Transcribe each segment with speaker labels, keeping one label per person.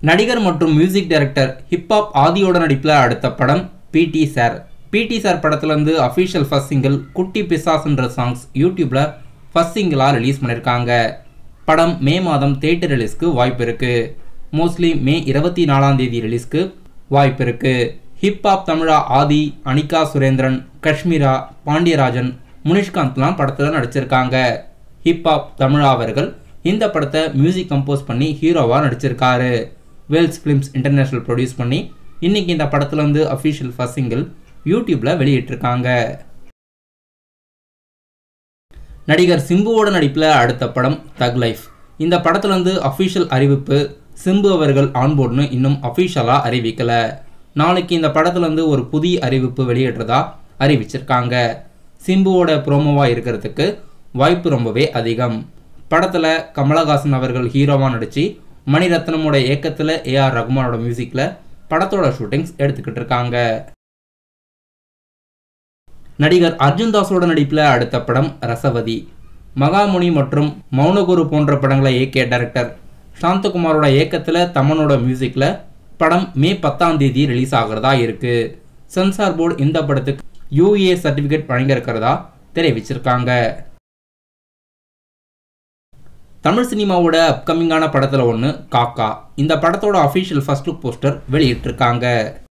Speaker 1: நடிகர் மற்றும் music director hip hop ஆதியோட நடிப்பில் அடுத்த படம் பிடி சார் பிடி சார் படத்துலேருந்து அஃபிஷியல் ஃபர்ஸ்ட் சிங்கிள் குட்டி பிசாஸ்ன்ற சாங்ஸ் யூடியூப்ல ஃபர்ஸ்ட் சிங்கிளாக ரிலீஸ் பண்ணியிருக்காங்க படம் மே மாதம் தேட்டர் ரிலீஸ்க்கு வாய்ப்பு இருக்கு மோஸ்ட்லி மே இருபத்தி நாலாம் தேதி ரிலீஸ்க்கு வாய்ப்பு இருக்கு ஹிப்ஹாப் தமிழா ஆதி அனிகா சுரேந்திரன் காஷ்மீரா பாண்டியராஜன் முனிஷ்காந்த்லாம் படத்தில் நடிச்சிருக்காங்க ஹிப்ஹாப் தமிழா அவர்கள் இந்த படத்தை மியூசிக் கம்போஸ் பண்ணி ஹீரோவாக நடிச்சிருக்காரு வேல்ஸ் ஃபிலிம்ஸ் இன்டர்நேஷனல் ப்ரொடியூஸ் பண்ணி இன்னைக்கு இந்த படத்துல இருந்து அஃபிஷியல் ஃபர்ஸ்ட் சிங்கிள் யூடியூப்ல வெளியிட்டிருக்காங்க நடிகர் சிம்புவோட நடிப்பில் அடுத்த படம் தக் லைஃப் இந்த படத்துல இருந்து அஃபிஷியல் அறிவிப்பு சிம்பு அவர்கள் ஆன்போர்டுன்னு இன்னும் அஃபிஷியலாக அறிவிக்கல நாளைக்கு இந்த படத்துல இருந்து ஒரு புதிய அறிவிப்பு வெளியிடுறதா அறிவிச்சிருக்காங்க சிம்புவோட ப்ரோமோவாக இருக்கிறதுக்கு வாய்ப்பு ரொம்பவே அதிகம் படத்தில் கமலஹாசன் அவர்கள் ஹீரோவாக நடித்து மணிரத்னமோட இயக்கத்தில் ஏஆர் ரகுமானோட மியூசிக்கில் படத்தோட ஷூட்டிங்ஸ் எடுத்துக்கிட்டு இருக்காங்க நடிகர் அர்ஜுன் தாஸோட நடிப்பில் அடுத்த படம் ரசவதி மகாமுனி மற்றும் மௌனகுரு போன்ற படங்களை இயக்கிய டைரக்டர் சாந்தகுமாரோட இயக்கத்தில் தமனோட மியூசிக்கில் படம் மே பத்தாம் தேதி ரிலீஸ் ஆகிறதா இருக்கு சென்சார் போர்டு இந்த படத்துக்கு யூஏ சர்டிஃபிகேட் வழங்கியிருக்கிறதா தெரிவிச்சிருக்காங்க தமிழ் சினிமாவோட அப்கமிங்கான படத்தில் ஒன்று காக்கா இந்த படத்தோட அஃபிஷியல் ஃபர்ஸ்ட் லுக் போஸ்டர் வெளியிட்டிருக்காங்க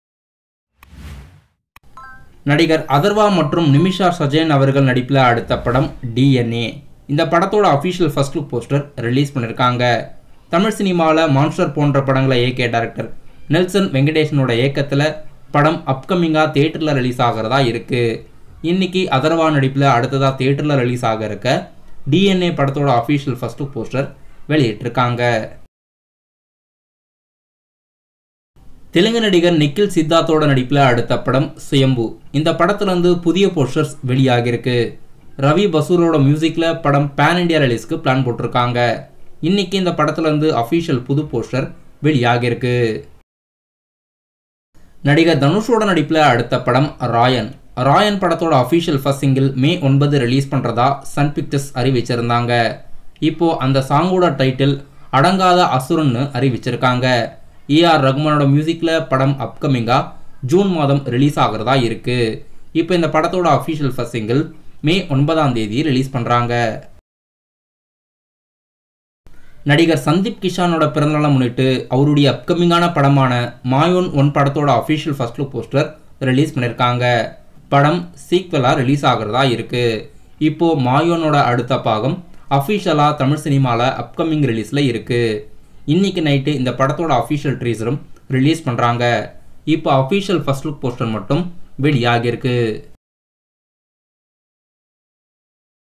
Speaker 1: நடிகர் அதர்வா மற்றும் நிமிஷா சஜயன் அவர்கள் நடிப்பில் அடுத்த படம் டிஎன்ஏ இந்த படத்தோட official first look poster release பண்ணியிருக்காங்க தமிழ் சினிமாவில் மான்ஸ்டர் போன்ற படங்களை இயக்கிய டைரக்டர் நெல்சன் வெங்கடேஷனோட இயக்கத்தில் படம் அப்கமிங்காக தேட்டரில் ரிலீஸ் ஆகிறதா இருக்குது இன்னைக்கு அதர்வா நடிப்பில் அடுத்ததாக தேட்டரில் ரிலீஸ் ஆக இருக்க டிஎன்ஏ படத்தோட அஃபிஷியல் ஃபர்ஸ்ட் லுக் போஸ்டர் வெளியிட்டிருக்காங்க தெலுங்கு நடிகர் நிக்கில் சித்தார்த்தோட நடிப்பில் அடுத்த படம் சுயம்பு இந்த படத்துல இருந்து புதிய போஸ்டர்ஸ் வெளியாகிருக்கு ரவி பசூரோட மியூசிக்கில் படம் பேன் இண்டியா ரிலீஸ்க்கு பிளான் போட்டிருக்காங்க இன்னைக்கு இந்த படத்துல இருந்து அஃபிஷியல் புது போஸ்டர் வெளியாகிருக்கு நடிகர் தனுஷோட நடிப்பில் அடுத்த படம் ராயன் ராயன் படத்தோட அஃபிஷியல் ஃபர்ஸ்ட் சிங்கிள் மே ஒன்பது ரிலீஸ் பண்ணுறதா சன் பிக்சர்ஸ் அறிவிச்சிருந்தாங்க இப்போ அந்த சாங்கோட டைட்டில் அடங்காத அசுரன்னு அறிவிச்சிருக்காங்க ஏஆர் ரகுமானோட மியூசிக்கில் படம் அப்கமிங்காக ஜூன் மாதம் ரிலீஸ் ஆகிறதா இருக்கு இப்போ இந்த படத்தோட அஃபிஷியல் ஃபர்ஸ்ட் சிங்கிள் மே ஒன்பதாம் தேதி ரிலீஸ் பண்ணுறாங்க நடிகர் சந்தீப் கிஷானோட பிறந்தநாளை முன்னிட்டு அவருடைய அப்கமிங்கான படமான மாயோன் ஒன் படத்தோட official first look poster release பண்ணியிருக்காங்க படம் சீக்வலாக ரிலீஸ் ஆகிறதா இருக்கு இப்போ மாயோனோட அடுத்த பாகம் அஃபிஷியலாக தமிழ் சினிமாவில் அப்கமிங் ரிலீஸில் இருக்கு இன்னைக்கு நைட்டு இந்த படத்தோட அஃபிஷியல் ட்ரீசரும் ரிலீஸ் பண்ணுறாங்க இப்போ அஃபிஷியல் ஃபர்ஸ்ட் லுக் போஸ்டர் மட்டும் வெளியாகியிருக்கு